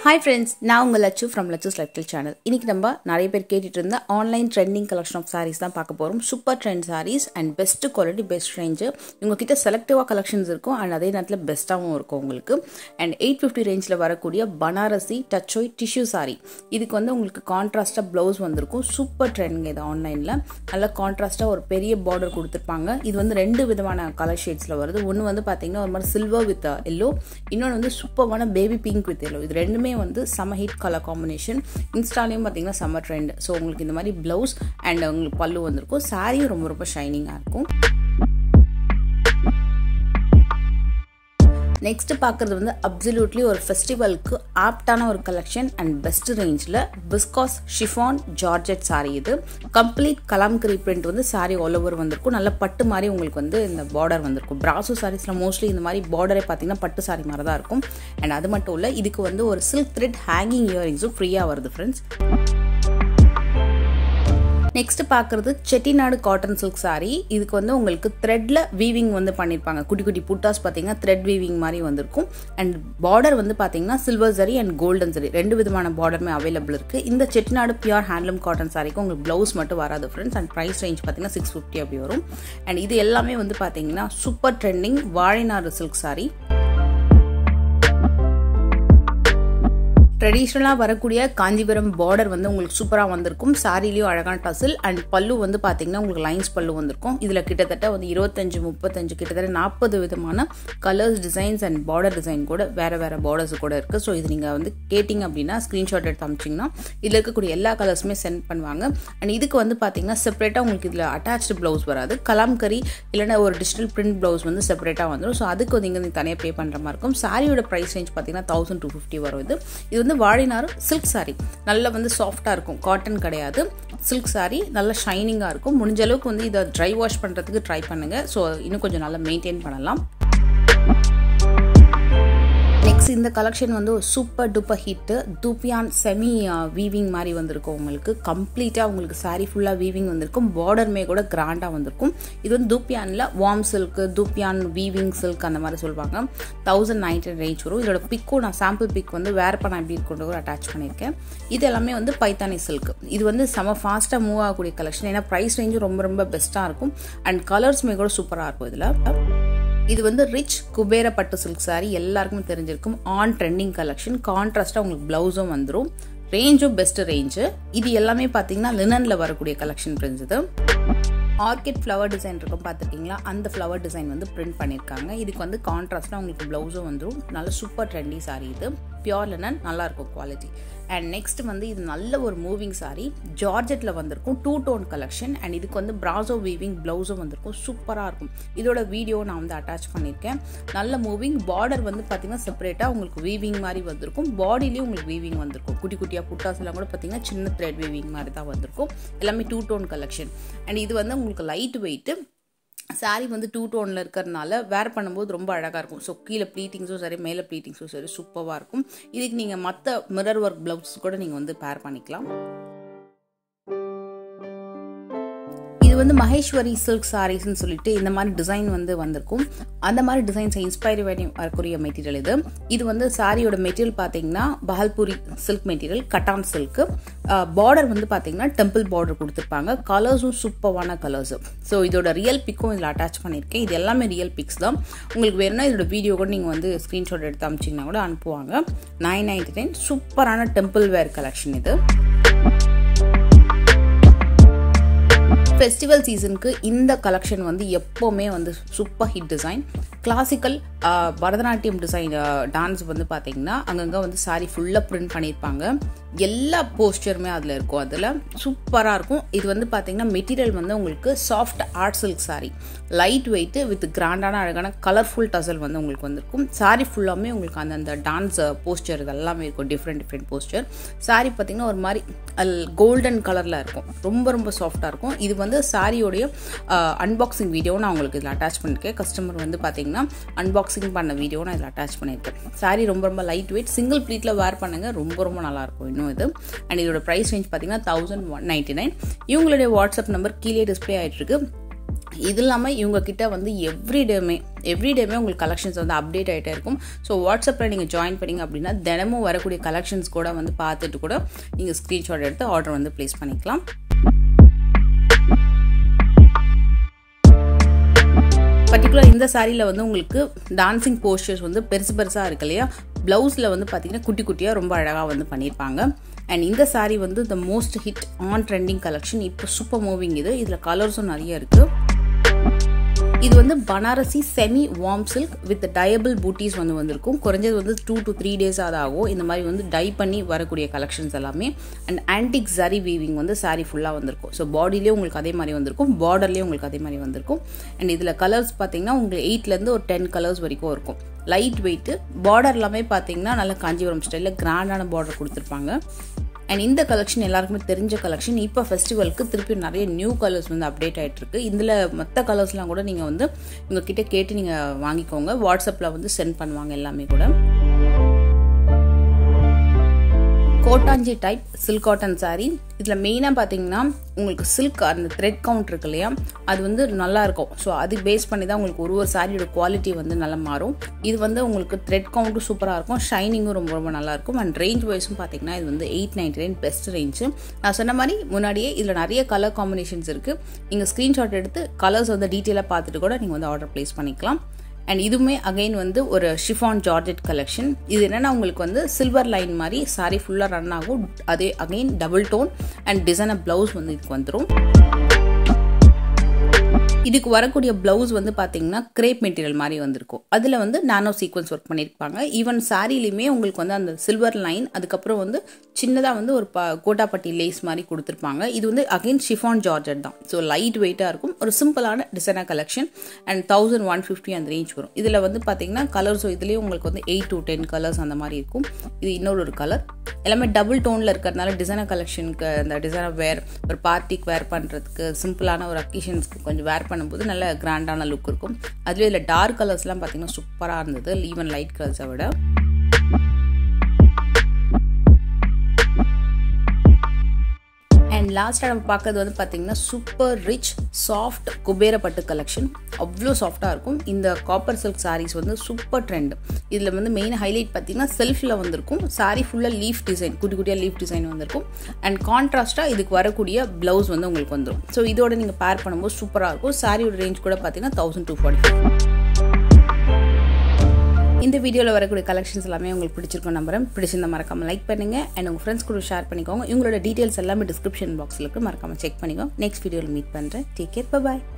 hi friends நான் உங்கள் Lakshu from Lakshus lifestyle channel இன்றைக்கி நம்ம நிறைய பேர் கேட்டுட்டு இருந்த online trending collection of saris தான் பார்க்க போகிறோம் super trend saris and best quality best range உங்ககிட்ட செலக்டிவாக கலெக்ஷன்ஸ் இருக்கும் அண்ட் அதே நேரத்தில் பெஸ்ட்டாகவும் இருக்கும் உங்களுக்கு அண்ட் எயிட் ஃபிஃப்டி ரேஞ்சில் வரக்கூடிய பனாரசி டச்சோய் டிஷ்யூ சாரீ இதுக்கு வந்து உங்களுக்கு கான்ட்ராஸ்ட்டாக ப்ளவுஸ் வந்திருக்கும் சூப்பர் ட்ரெண்டுங்க இது ஆன்லைனில் நல்லா கான்ட்ராஸ்ட்டாக ஒரு பெரிய பார்டர் கொடுத்துருப்பாங்க இது வந்து ரெண்டு விதமான கலர் ஷேட்ஸில் வருது ஒன்று வந்து பார்த்தீங்கன்னா ஒரு மாதிரி சில்வர் வித் எல்லோ இன்னொன்று வந்து சூப்பரான பேபி பிங்க் வித் எல்லோ இது ரெண்டுமே வந்து செம ஹிட் கலர் காம்பினேஷன் இன்ஸ்டாலையும் பார்த்தீங்கன்னா செம்ம ட்ரெண்ட் ஸோ உங்களுக்கு இந்த மாதிரி ப்ளவுஸ் அண்ட் உங்களுக்கு பல்லு வந்திருக்கும் சாரியும் ரொம்ப ரொம்ப ஷைனிங்காக இருக்கும் நெக்ஸ்ட் பார்க்குறது வந்து அப்சல்யூட்லி ஒரு ஃபெஸ்டிவலுக்கு ஆப்டான ஒரு கலெக்ஷன் அண்ட் பெஸ்ட் ரேஞ்சில் பிஸ்காஸ் ஷிஃபான் ஜார்ஜெட் சாரி இது கம்ப்ளீட் கலாம்கரி பிரிண்ட் வந்து சாரி ஆல் ஓவர் வந்திருக்கும் நல்ல பட்டு மாதிரி உங்களுக்கு வந்து இந்த பார்டர் வந்திருக்கும் பிராசோ சாரீஸில் மோஸ்ட்லி இந்த மாதிரி பார்டரே பார்த்தீங்கன்னா பட்டு சாரி மாதிரி தான் இருக்கும் அண்ட் அது மட்டும் இல்லை இதுக்கு வந்து ஒரு சில்க் த்ரெட் ஹேங்கிங் இயரிங்ஸும் ஃப்ரீயாக வருது ஃப்ரெண்ட்ஸ் நெக்ஸ்ட் பார்க்குறது செட்டிநாடு காட்டன் சில்க் சாரீ இதுக்கு வந்து உங்களுக்கு த்ரெட்டில் வீவிங் வந்து பண்ணியிருப்பாங்க குட்டி குட்டி புட்டாஸ் பார்த்தீங்கன்னா த்ரெட் வீவிங் மாதிரி வந்திருக்கும் அண்ட் பார்டர் வந்து பார்த்தீங்கன்னா சில்வர் சரி அண்ட் கோல்டன் சரி ரெண்டு விதமான பார்டருமே அவைலபிள் இருக்குது இந்த செட்டிநாடு பியூர் ஹேண்ட்லூம் காட்டன் சாரிக்கு உங்களுக்கு ப்ளவுஸ் மட்டும் வராது ஃப்ரெண்ட்ஸ் அண்ட் ப்ரைஸ் ரேஞ்ச் பார்த்தீங்கன்னா சிக்ஸ் ஃபிஃப்டி அப்படி வரும் அண்ட் இது எல்லாமே வந்து பார்த்தீங்கன்னா சூப்பர் ட்ரெண்டிங் வாழைநாடு சில்க் சாரீ ட்ரெடிஷ்னலாக வரக்கூடிய காஞ்சிபுரம் பார்டர் வந்து உங்களுக்கு சூப்பராக வந்திருக்கும் சாரிலையும் அழகான டசில் அண்ட் பல்லு வந்து பார்த்தீங்கன்னா உங்களுக்கு லைன்ஸ் பல்லு வந்திருக்கும் இதில் கிட்டத்தட்ட வந்து இருபத்தஞ்சு முப்பத்தஞ்சு கிட்டத்தட்ட நாற்பது விதமான colours designs and border design கூட வேறு வேறு பார்டர்ஸ் கூட இருக்குது ஸோ இது நீங்கள் வந்து கேட்டிங்க அப்படின்னா ஸ்க்ரீன்ஷாட் எடுத்து அமிச்சிங்கன்னா இதில் இருக்கக்கூடிய எல்லா கலர்ஸுமே சென்ட் பண்ணுவாங்க அண்ட் இதுக்கு வந்து பார்த்தீங்கன்னா செப்பரேட்டாக உங்களுக்கு இதில் அட்டாச்சு ப்ளவுஸ் வராது கலாம்கரி இல்லைன்னா ஒரு டிஜிட்டல் பிரிண்ட் ப்ளவுஸ் வந்து செப்பரேட்டாக வந்துடும் ஸோ அதுக்கு வந்து நீங்கள் தனியாக பே பண்ணுற மாதிரி இருக்கும் சாரியோட ப்ரைஸ் ரேஞ்ச் பார்த்தீங்கன்னா தௌசண்ட் டூ ஃபிஃப்டி வரும் இது இது வந்து வாழினார் சில்க் சாரி நல்லா வந்து சாஃப்டாக இருக்கும் காட்டன் கிடையாது சில்க் சாரி நல்லா ஷைனிங்காக இருக்கும் முடிஞ்ச அளவுக்கு வந்து இதை ட்ரை வாஷ் பண்ணுறதுக்கு ட்ரை பண்ணுங்கள் ஸோ இன்னும் கொஞ்சம் நல்லா மெயின்டைன் பண்ணலாம் நெக்ஸ்ட் இந்த கலெக்ஷன் வந்து ஒரு super duper hit dupion semi weaving மாதிரி வந்திருக்கும் உங்களுக்கு கம்ப்ளீட்டாக உங்களுக்கு சாரீ ஃபுல்லாக வீவிங் வந்திருக்கும் பார்டருமே கூட கிராண்டாக வந்திருக்கும் இது வந்து தூப்பியானில் warm silk dupion weaving silk அந்த மாதிரி சொல்லுவாங்க தௌசண்ட் நைன்டீன் ரேஞ்ச் வரும் இதோட பிக்கும் நான் சாம்பிள் பிக் வந்து வேர் பண்ண எப்படி கொண்டு கூட அட்டாச் பண்ணியிருக்கேன் இது எல்லாமே வந்து பைத்தானி சில்க் இது வந்து செம ஃபாஸ்ட்டாக மூவ் ஆகக்கூடிய கலெக்ஷன் ஏன்னா ப்ரைஸ் ரேஞ்சும் ரொம்ப ரொம்ப பெஸ்ட்டாக இருக்கும் அண்ட் கலர்ஸுமே கூட சூப்பராக இருக்கும் இதில் இது வந்து ரிச் குபேர பட்டு சில்க் சாரி எல்லாருக்குமே தெரிஞ்சிருக்கும் ஆன் ட்ரெண்டிங் கலெக்ஷன் கான்ட்ராஸ்டாக உங்களுக்கு ப்ளவுஸும் வந்துடும் ரேஞ்சும் பெஸ்ட் ரேஞ்சு இது எல்லாமே பார்த்தீங்கன்னா லினனில் வரக்கூடிய கலெக்ஷன் ஃப்ரெண்ட்ஸ் இது ஆர்கிட் ஃப்ளவர் டிசைன் இருக்கும் பார்த்துருக்கீங்களா அந்த ஃப்ளவர் டிசைன் வந்து பிரிண்ட் பண்ணியிருக்காங்க இதுக்கு வந்து கான்ட்ராஸ்டாக உங்களுக்கு ப்ளவுஸும் வந்துடும் நல்ல சூப்பர் ட்ரெண்டி சாரி இது பியோர் லினன் நல்லாயிருக்கும் குவாலிட்டி அண்ட் நெக்ஸ்ட் வந்து இது நல்ல ஒரு மூவிங் சாரி ஜார்ஜெட்டில் வந்திருக்கும் டூ டோன் கலெக்ஷன் அண்ட் இதுக்கு வந்து ப்ராசோ வீவிங் ப்ளவுஸும் வந்திருக்கும் சூப்பராக இருக்கும் இதோட வீடியோ நான் வந்து அட்டாச் பண்ணியிருக்கேன் நல்ல மூவிங் பார்டர் வந்து பார்த்தீங்கன்னா செப்பரேட்டாக உங்களுக்கு வீவிங் மாதிரி வந்திருக்கும் பாடிலையும் உங்களுக்கு வீவிங் வந்திருக்கும் குட்டி குட்டியாக புட்டாஸ் எல்லாம் கூட பார்த்தீங்கன்னா சின்ன த்ரெட் வீவிங் மாதிரி தான் வந்திருக்கும் எல்லாமே டூ டோன் கலெக்ஷன் அண்ட் இது வந்து உங்களுக்கு லைட் வெயிட்டு சாரீ வந்து டூ டோனில் இருக்கிறதுனால வேர் பண்ணும்போது ரொம்ப அழகாக இருக்கும் ஸோ கீழே ப்ளீட்டிங்ஸும் சரி மேலே ப்ளீட்டிங்ஸும் சரி சூப்பராக இருக்கும் இதுக்கு நீங்கள் மற்ற மிரர் ஒர்க் ப்ளவுஸ் கூட நீங்கள் வந்து பேர் பண்ணிக்கலாம் இது வந்து மகேஸ்வரி சில்க் சாரீஸ்னு சொல்லிட்டு இந்த மாதிரி டிசைன் வந்து வந்திருக்கும் அந்த மாதிரி டிசைன்ஸை இன்ஸ்பயர் பண்ணி வரக்கூடிய மெட்டீரியல் இது இது வந்து சாரியோட மெட்டீரியல் பார்த்தீங்கன்னா Bhagalpuri silk material cotton silk border வந்து பார்த்தீங்கன்னா டெம்பிள் பார்டர் கொடுத்துருப்பாங்க கலர்ஸும் சூப்பரான கலர்ஸ் ஸோ இதோட ரியல் பிக்கும் இதில் அட்டாச் பண்ணியிருக்கேன் இது எல்லாமே ரியல் பிக்ஸ் தான் உங்களுக்கு வேணும்னா இதோட வீடியோ கூட நீங்கள் வந்து ஸ்க்ரீன்ஷாட் எடுத்து அமிச்சிங்கன்னா கூட அனுப்புவாங்க நைன் நைன்டி நைன் சூப்பரான டெம்பிள் வேர் கலெக்ஷன் இது ஃபெஸ்டிவல் சீசனுக்கு இந்த கலெக்ஷன் வந்து எப்போவுமே வந்து super hit design classical Bharatanatyam design dance வந்து பார்த்தீங்கன்னா அங்கங்கே வந்து சாரி ஃபுல்லாக பிரிண்ட் பண்ணியிருப்பாங்க எல்லா போஸ்டருமே அதில் இருக்கும் அதில் சூப்பராக இருக்கும் இது வந்து பார்த்தீங்கன்னா மெட்டீரியல் வந்து உங்களுக்கு soft art silk sari light weight with கிராண்டான அழகான கலர்ஃபுல் டசல் வந்து உங்களுக்கு வந்திருக்கும் சாரி ஃபுல்லாமே உங்களுக்கு அந்த அந்த டான்ஸ் போஸ்டர் இது எல்லாமே இருக்கும் டிஃப்ரெண்ட் டிஃப்ரெண்ட் போஸ்டர் சாரி பார்த்தீங்கன்னா ஒரு மாதிரி கோல்டன் கலரில் இருக்கும் ரொம்ப ரொம்ப சாஃப்டாக இருக்கும் இது வந்து சாரியோடைய அன்பாக்சிங் வீடியோ நான் உங்களுக்கு இதில் அட்டாச் பண்ணியிருக்கேன் கஸ்டமர் வந்து பார்த்தீங்கன்னா அன்பாக்சிங் பண்ண வீடியோ நான் இதில் அட்டாச் பண்ணியிருக்கேன் சாரி ரொம்ப ரொம்ப லைட் வெயிட் சிங்கிள் ப்ளீட்டில் வேர் பண்ணுங்க ரொம்ப ரொம்ப நல்லாயிருக்கும் இன்னும் இது அண்ட் இதோட ப்ரைஸ் ரேஞ்ச் பார்த்தீங்கன்னா தௌசண்ட் ஒன் நைன்டி நைன் இவங்களுடைய வாட்ஸ்அப் நம்பர் கீழே டிஸ்பிளே ஆகிட்டு இருக்கு இது இல்லாமல் இவங்க கிட்ட வந்து எவ்ரிடேமே எவ்ரிடேமே உங்களுக்கு கலெக்ஷன்ஸ் வந்து அப்டேட் ஆகிட்டே இருக்கும் ஸோ வாட்ஸ்அப்பில் நீங்கள் ஜாயின் பண்ணிங்க அப்படின்னா தினமும் வரக்கூடிய கலெக்ஷன்ஸ் கூட வந்து பார்த்துட்டு கூட நீங்கள் ஸ்க்ரீன்ஷாட் எடுத்து ஆர்டர் வந்து ப்ளேஸ் பண்ணிக்கலாம் பர்டிகுலர் இந்த சாரியில் வந்து உங்களுக்கு டான்சிங் போஸ்டர்ஸ் வந்து பெருசு பெருசாக இருக்கு இல்லையா ப்ளவுஸில் வந்து பார்த்தீங்கன்னா குட்டி குட்டியாக ரொம்ப அழகாக வந்து பண்ணியிருப்பாங்க அண்ட் இந்த சாரீ வந்து the most hit and trending collection இப்போ சூப்பர் மூவிங் இது இதில் கலர்ஸும் நிறைய இருக்குது இது வந்து Banarasi semi warm silk with டயபிள் பூட்டிஸ் வந்து வந்திருக்கும் குறைஞ்சது வந்து டூ டு த்ரீ டேஸ் ஆகும் இந்த மாதிரி வந்து டை பண்ணி வரக்கூடிய கலெக்ஷன்ஸ் எல்லாமே அண்ட் ஆன்டிக் ஜரி வீவிங் வந்து சாரீ ஃபுல்லாக வந்திருக்கும் ஸோ பாடியிலே உங்களுக்கு அதே மாதிரி வந்திருக்கும் பார்டர்லேயே உங்களுக்கு அதே மாதிரி வந்திருக்கும் அண்ட் இதில் கலர்ஸ் பார்த்தீங்கன்னா உங்களுக்கு எயிட்லேருந்து ஒரு டென் கலர்ஸ் வரைக்கும் இருக்கும் லைட் வெயிட்டு பார்டர் எல்லாமே பார்த்தீங்கன்னா நல்ல காஞ்சிபுரம் ஸ்டைலில் கிராண்டான பார்டர் கொடுத்துருப்பாங்க அண்ட் இந்த கலெக்ஷன் எல்லாருக்குமே தெரிஞ்ச கலெக்ஷன் இப்போ ஃபெஸ்டிவலுக்கு திருப்பி நிறைய நியூ கலர்ஸ் வந்து அப்டேட் ஆகிட்டு இருக்கு இதில் மற்ற கலர்ஸ்லாம் கூட நீங்கள் வந்து உங்ககிட்ட கேட்டு நீங்கள் வாங்கிக்கோங்க வாட்ஸ்அப்பில் வந்து சென்ட் பண்ணுவாங்க எல்லாமே கூட கோட்டாஞ்சி டைப் சில்க் காட்டன் சாரீ இதில் மெயினாக பார்த்தீங்கன்னா உங்களுக்கு சில்க் அந்த த்ரெட் கவுண்ட் இருக்கு இல்லையா அது வந்து நல்லா இருக்கும் ஸோ அது பேஸ் பண்ணி தான் உங்களுக்கு ஒரு ஒரு சாரியோட குவாலிட்டி வந்து நல்லா மாறும் இது வந்து உங்களுக்கு த்ரெட் கவுண்ட்டும் சூப்பராக இருக்கும் ஷைனிங்கும் ரொம்ப ரொம்ப நல்லா இருக்கும் அண்ட் ரேஞ்ச் வைஸும் பார்த்தீங்கன்னா இது வந்து eight ninety nine best range நான் சொன்ன மாதிரி முன்னாடியே இதில் நிறைய கலர் காம்பினேஷன்ஸ் இருக்குது நீங்கள் ஸ்க்ரீன்ஷாட் எடுத்து கலர்ஸ் வந்து டீட்டெயிலாக பார்த்துட்டு கூட நீங்கள் வந்து ஆர்டர் ப்ளேஸ் பண்ணிக்கலாம் அண்ட் இதுவுமே அகைன் வந்து ஒரு ஷிஃபான் ஜார்ஜெட் கலெக்ஷன் இது என்னென்னா உங்களுக்கு வந்து சில்வர் லைன் மாதிரி சாரி ஃபுல்லாக ரன் ஆகும் அதே again double tone and designer blouse வந்து இதுக்கு வந்துடும் இதுக்கு வரக்கூடிய ப்ளவுஸ் வந்து பார்த்தீங்கன்னா கிரேப் மெட்டீரியல் மாதிரி வந்திருக்கும் அதில் வந்து நானோ சீக்வன்ஸ் ஒர்க் பண்ணியிருப்பாங்க ஈவன் சாரிலையுமே உங்களுக்கு வந்து அந்த சில்வர் லைன் அதுக்கப்புறம் வந்து சின்னதாக வந்து ஒரு ப கோட்டாப்பட்டி லேஸ் மாதிரி கொடுத்துருப்பாங்க இது வந்து அகைன் ஷிஃபான் ஜார்ஜட் தான் ஸோ லைட் வெயிட்டாக இருக்கும் ஒரு சிம்பிளான designer collection and thousand one fifty அந்த ரேஞ்ச் வரும் இதில் வந்து பார்த்தீங்கன்னா கலர்ஸும் இதுலேயும் உங்களுக்கு வந்து எயிட் டு டென் கலர்ஸ் அந்த மாதிரி இருக்கும் இது இன்னொரு ஒரு கலர் எல்லாமே டபுள் டோனில் இருக்கிறதுனால டிசைனர் கலெக்ஷனுக்கு அந்த டிசைனர் வேர் ஒரு பார்ட்டிக்கு வேர் பண்ணுறதுக்கு சிம்பிளான ஒரு அக்கேஷன்ஸ்க்கு கொஞ்சம் வேர் பண்ணும்போது நல்ல கிராண்டான லுக் இருக்கும் அதுலேயும் இதில் டார்க் கலர்ஸ்லாம் பார்த்தீங்கன்னா சூப்பராக இருந்தது ஈவன் லைட் கலர்ஸை விட அண்ட் லாஸ்ட்டாக நம்ம பார்க்கறது வந்து பார்த்தீங்கன்னா சூப்பர் ரிச் சாஃப்ட் குபேர பட்டு கலெக்ஷன் அவ்வளோ சாஃப்டாக இருக்கும் இந்த காப்பர் சில்க் சாரீஸ் வந்து சூப்பர் ட்ரெண்ட் இதில் வந்து மெயின் ஹைலைட் பார்த்தீங்கன்னா செல்ஃபில் வந்திருக்கும் சாரீ ஃபுல்லாக லீஃப் டிசைன் குட்டி குட்டியாக லீஃப் டிசைன் வந்திருக்கும் அண்ட் கான்ட்ராஸ்ட்டாக இதுக்கு வரக்கூடிய ப்ளவுஸ் வந்து உங்களுக்கு வந்துடும் ஸோ இதோட நீங்கள் பேர் பண்ணும்போது சூப்பராக இருக்கும் சாரியோட ரேஞ்ச் கூட பார்த்தீங்கன்னா தௌசண்ட் டூ ஃபார்ட்டி இந்த வீடியோவில் வரக்கூடிய கலெக்ஷன்ஸ் எல்லாமே உங்களுக்கு பிடிச்சிருக்கும் நம்புறேன் பிடிச்சிருந்த மறக்காமல் லைக் பண்ணுங்கள் அண்ட் உங்கள் ஃப்ரெண்ட்ஸ் கூட ஷேர் பண்ணிக்கோங்க இவங்களோட டீட்டெயில்ஸ் எல்லாமே டிஸ்கிரிப்ஷன் பாக்ஸில் இருக்கு மறக்காமல் செக் பண்ணிக்கோங்க நெக்ஸ்ட் வீடியோவில் மீட் பண்ணுறேன் டேக் கேர் பாய்